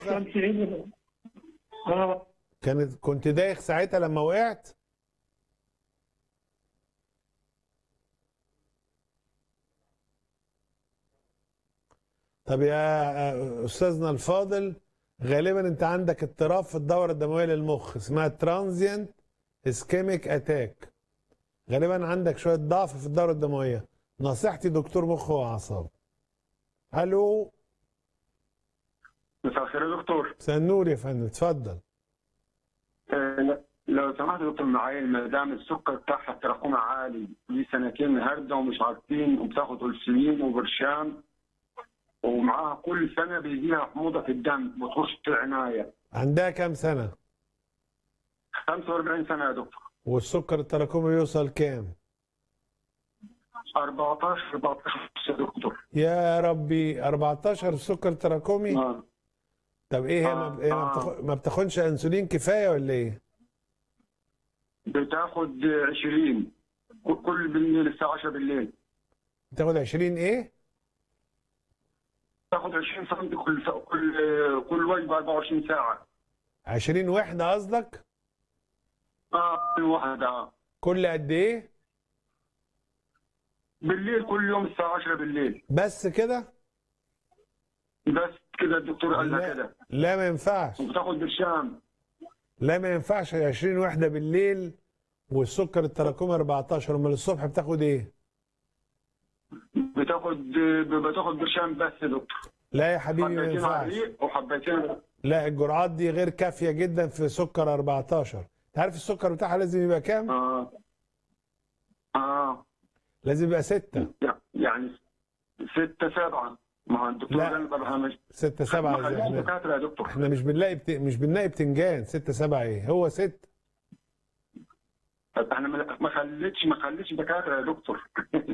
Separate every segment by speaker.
Speaker 1: كان في عيد اه
Speaker 2: كانت كنت دايخ ساعتها لما وقعت طب يا استاذنا الفاضل غالبا انت عندك اضطراب في الدوره الدمويه للمخ اسمها ترانزيانت اسكيميك اتاك غالبا عندك شويه ضعف في الدوره الدمويه نصيحتي دكتور مخ واعصاب الو
Speaker 3: مساء الخير يا دكتور
Speaker 2: مساء النور يا فندم اتفضل
Speaker 3: آه، لو سمحت يا دكتور معايا المدام السكر بتاعها التراكمي عالي لي سنتين هارده ومش عارفين وبتاخد انسولين وبرشام ومعاها كل سنه بيجي لها حموضه في الدم بتخش العنايه
Speaker 2: عندها كام سنه
Speaker 3: 45 سنه يا دكتور
Speaker 2: والسكر التراكمي يوصل كام
Speaker 3: 14 14 يا دكتور
Speaker 2: يا ربي 14 سكر تراكمي
Speaker 3: آه.
Speaker 2: طب ايه هي ما, إيه ما,
Speaker 3: آه.
Speaker 2: بتاخ... ما بتاخدش انسولين كفايه ولا ايه
Speaker 3: بتاخد 20 كل بالليل الساعه 10 بالليل
Speaker 2: بتاخد 20 ايه
Speaker 3: تاخد 20 سم كل كل كل وجبه 24 ساعه
Speaker 2: 20 وحده قصدك
Speaker 3: اه كل واحده
Speaker 2: كل قد ايه
Speaker 3: بالليل كل يوم الساعه 10 بالليل
Speaker 2: بس كده
Speaker 3: بس كده الدكتور قال لها
Speaker 2: لا
Speaker 3: كده
Speaker 2: لا ما ينفعش
Speaker 3: وبتاخد برشام
Speaker 2: لا ما ينفعش 20 وحده بالليل والسكر التراكمي 14 امال الصبح بتاخد ايه
Speaker 3: بتاخد بتاخد برشام بس يا دكتور
Speaker 2: لا يا حبيبي ما
Speaker 3: حبيتين
Speaker 2: ينفعش
Speaker 3: عليه وحبيتين
Speaker 2: لا الجرعات دي غير كافيه جدا في سكر 14 انت عارف السكر بتاعها لازم يبقى كام
Speaker 3: اه اه
Speaker 2: لازم يبقى 6
Speaker 3: يعني ستة سبعة ما هو الدكتور
Speaker 2: لا.
Speaker 3: قال طب احنا مش
Speaker 2: 6 7
Speaker 3: ما خلينا
Speaker 2: احنا
Speaker 3: دكاترة يا دكتور
Speaker 2: احنا مش بنلاقي بت... مش بنلاقي بتنجان 6 7 ايه هو 6
Speaker 3: طب احنا ما ما خليتش ما خليتش دكاترة يا دكتور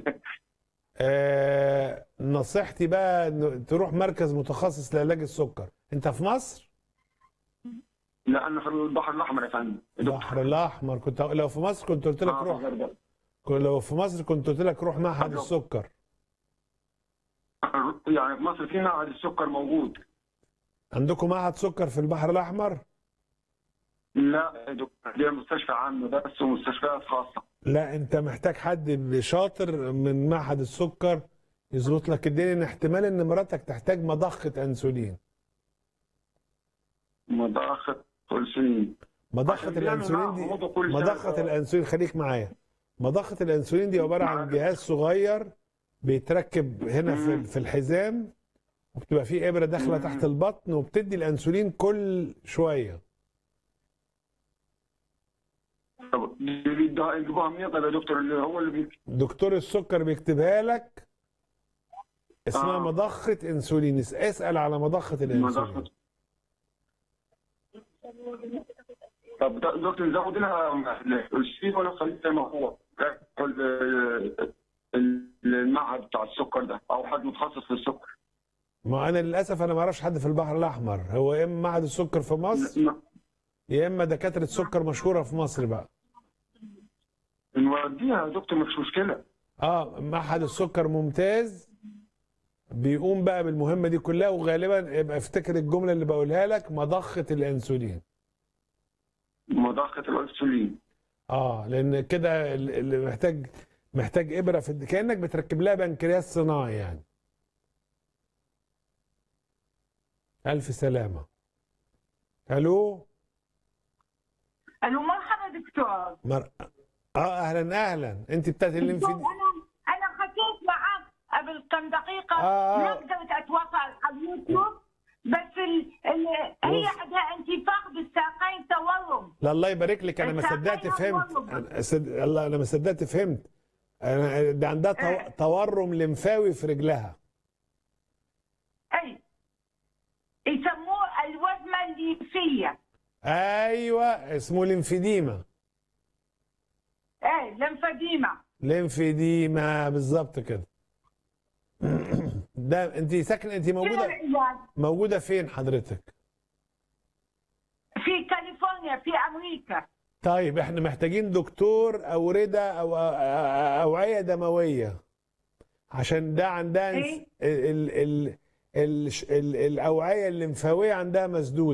Speaker 2: آه نصيحتي بقى إنه تروح مركز متخصص لعلاج السكر انت في مصر
Speaker 3: لأن في البحر الأحمر يا فندم يا دكتور
Speaker 2: البحر الاحمر كنت لو في مصر كنت قلت لك
Speaker 3: آه،
Speaker 2: روح
Speaker 3: في الغردقة.
Speaker 2: كنت- لو في مصر كنت قلت لك روح معهد
Speaker 3: طب-
Speaker 2: السكر
Speaker 3: يعني في مصر في معهد السكر موجود
Speaker 2: عندكم معهد سكر في البحر الاحمر
Speaker 3: لا يا دكتور دي مستشفى عامة بس ومستشفيات خاصة
Speaker 2: لا انت محتاج حد شاطر من معهد السكر يظبط لك الدنيا ان احتمال ان مراتك تحتاج مضخه انسولين
Speaker 3: مضاخة كل سنين
Speaker 2: مضخه
Speaker 3: عشان بيعمل
Speaker 2: الانسولين
Speaker 3: معاهم
Speaker 2: دي
Speaker 3: موضوع كل سنة
Speaker 2: مضخه
Speaker 3: ده.
Speaker 2: الانسولين خليك معايا مضخه الانسولين دي عباره عن
Speaker 3: معاك.
Speaker 2: جهاز صغير بيتركب هنا في
Speaker 3: مم.
Speaker 2: في الحزام وبتبقى فيه ابره داخله
Speaker 3: مم.
Speaker 2: تحت البطن وبتدي الانسولين كل شويه
Speaker 3: طب دي بيدوها يجيبوها منين طب يا دكتور اللي هو اللي بي...
Speaker 2: دكتور السكر بيكتبها لك اسمها
Speaker 3: آه.
Speaker 2: مضخه انسولين اس- اسال على مضخه الانسولين
Speaker 3: مضاخة طب ده- دكتور نزود لها السين ولا خليه زي ما هو ال- ال- المعهد بتاع السكر ده او حد متخصص في السكر
Speaker 2: ما انا للاسف انا ما اعرفش حد في البحر الاحمر هو يا اما معهد السكر في مصر
Speaker 3: ن-
Speaker 2: يا اما دكاتره سكر مشهوره في مصر بقى
Speaker 3: نوديها يا دكتور مفيش مشكله
Speaker 2: اه معهد السكر ممتاز بيقوم بقى بالمهمه دي كلها وغالبا يبقى افتكر الجمله اللي بقولها لك مضخه الانسولين
Speaker 3: مضاخه الانسولين
Speaker 2: اه لان كده ال- اللي محتاج محتاج ابره في الد- كانك بتركب لها بنكرياس صناعي يعني الف سلامه الو
Speaker 4: الو مرحبا دكتور
Speaker 2: مر... اه اهلا اهلا انت بتاعت
Speaker 4: دكتور
Speaker 2: الليمفيدي
Speaker 4: انا انا حكيت معك قبل كم دقيقه
Speaker 2: آه،
Speaker 4: ما
Speaker 2: آه.
Speaker 4: قدرت اتواصل على اليوتيوب بس ال... ال... هي
Speaker 2: بص.
Speaker 4: عندها انتفاخ بالساقين تورم
Speaker 2: لا الله يبارك لك انا ما
Speaker 4: الساقين
Speaker 2: صدقت فهمت
Speaker 4: والله.
Speaker 2: أنا صد... الله انا ما صدقت فهمت انا ده عندها تو...
Speaker 4: إيه.
Speaker 2: تورم لمفاوي في رجلها
Speaker 4: اي يسموه الوزمه الليمفيه
Speaker 2: ايوه اسمه ليمفيديما
Speaker 4: اي لمفديمه
Speaker 2: ليمفيديما بالظبط كده ده انت ساكنه انت
Speaker 4: شنو
Speaker 2: موجوده
Speaker 4: العلاج؟
Speaker 2: موجوده فين حضرتك
Speaker 4: في كاليفورنيا في امريكا
Speaker 2: طيب احنا محتاجين دكتور اوردة او أ- أ- اوعية دموية عشان ده عندها انس-
Speaker 4: إيه؟
Speaker 2: ال ال الش- ال- الاوعيه الليمفاويه عندها مسدوده